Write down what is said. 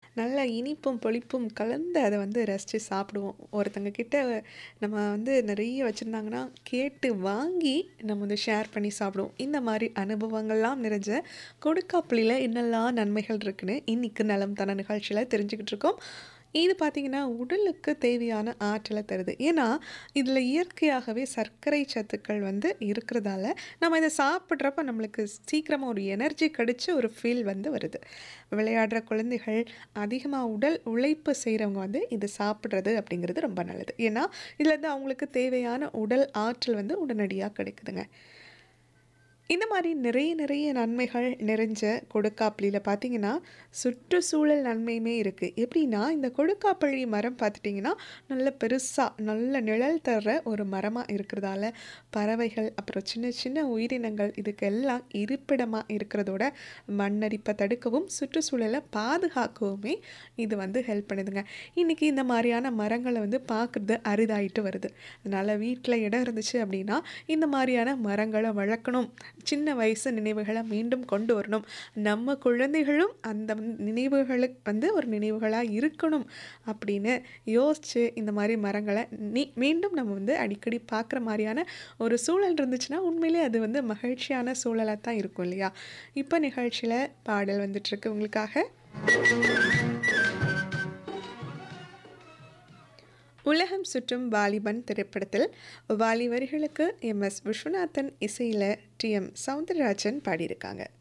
நல்லா இனிப்பும், புளிப்பும் கலந்து அத வந்து ரசிச்சு சாப்பிடுவோம். ஒருத்தங்க கிட்ட நம்ம வந்து நெறைய வச்சிருந்தாங்கன்னா, கேட்டு வாங்கி நம்ம வந்து ஷேர் பண்ணி சாப்பிடுவோம். இந்த மாரி அனுபவங்கள்லாம் நிறைஞ்ச கொடுக்காப்புளியில என்னெல்லாம் நன்மைகள் இருக்குன்னு, இன்னைக்கு நலம் தன நிகழ்ச்சியில தெரிஞ்சுக்கிட்டு இருக்கோம். இது பார்த்தீங்கன்னா, உடலுக்கு தேவையான ஆற்றல தருது. ஏன்னா, இதில இயற்கையாகவே சர்க்கரை சத்துக்கள் வந்து இருக்கிறதால, நம்ம இத சாப்பிடுறப்ப நம்மளுக்கு சீக்கிரமா ஒரு எனர்ஜி கிடைச்ச ஒரு ஃபீல் வந்து வருது. விளையாடுற குழந்தைகள், அதிகமா உடல் உழைப்பு செய்றவங்க வந்து இது சாப்பிடுறது அப்படிங்கிறது ரொம்ப நல்லது. ஏன்னா, இதுலேருந்து அவங்களுக்கு தேவையான உடல் ஆற்றல் வந்து உடனடியா கிடைக்குதுங்க. இந்த மாரி நிறைய நிறைய நன்மைகள் நிறைஞ்ச கொடுக்காப்புளியில பார்த்தீங்கன்னா, சுற்றுச்சூழல் நன்மையுமே இருக்கு. எப்படின்னா, இந்த கொடுக்காப்புளி மரம் பார்த்துட்டிங்கன்னா, நல்ல பெருசா, நல்ல நிழல் தர்ற ஒரு மரமா இருக்கிறதால, பறவைகள், அப்புறம் சின்ன சின்ன உயிரினங்கள் இதுக்கெல்லாம் இருப்பிடமா இருக்கிறதோட, மண்ணரிப்ப தடுக்கவும், சுற்றுச்சூழல பாதுகாக்கவுமே இது வந்து ஹெல்ப் பண்ணுதுங்க. இன்னைக்கு இந்த மாரியான மரங்கள வந்து பார்க்குறது அரிதாயிட்டு வருது. அதனால வீட்ல இடம் இருந்துச்சு அப்படின்னா, இந்த மாரியான மரங்கள வளர்க்கணும். சின்ன வயசு நினைவுகள மீண்டும் கொண்டு வரணும். நம்ம குழந்தைகளும் அந்த நினைவுகளுக்கு வந்து ஒரு நினைவுகளா இருக்கணும் அப்படின்னு யோசிச்சு, இந்த மாரி மரங்கள நீ மீண்டும் நம்ம வந்து அடிக்கடி பார்க்குற மாரியான ஒரு சூழல் இருந்துச்சுன்னா, உண்மையிலேயே அது வந்து மகிழ்ச்சியான சூழலா தான் இருக்கும் இல்லையா? இப்ப நிகழ்ச்சியில பாடல் வந்துட்டுருக்கு உங்களுக்காக. உலகம் சுற்றும் வாலிபன் திரைப்படத்தில் வாலி வரிகளுக்கு எம்.எஸ். விஸ்வநாதன் இசையில டி.எம். சௌந்தரராஜன் பாடியிருக்காங்க.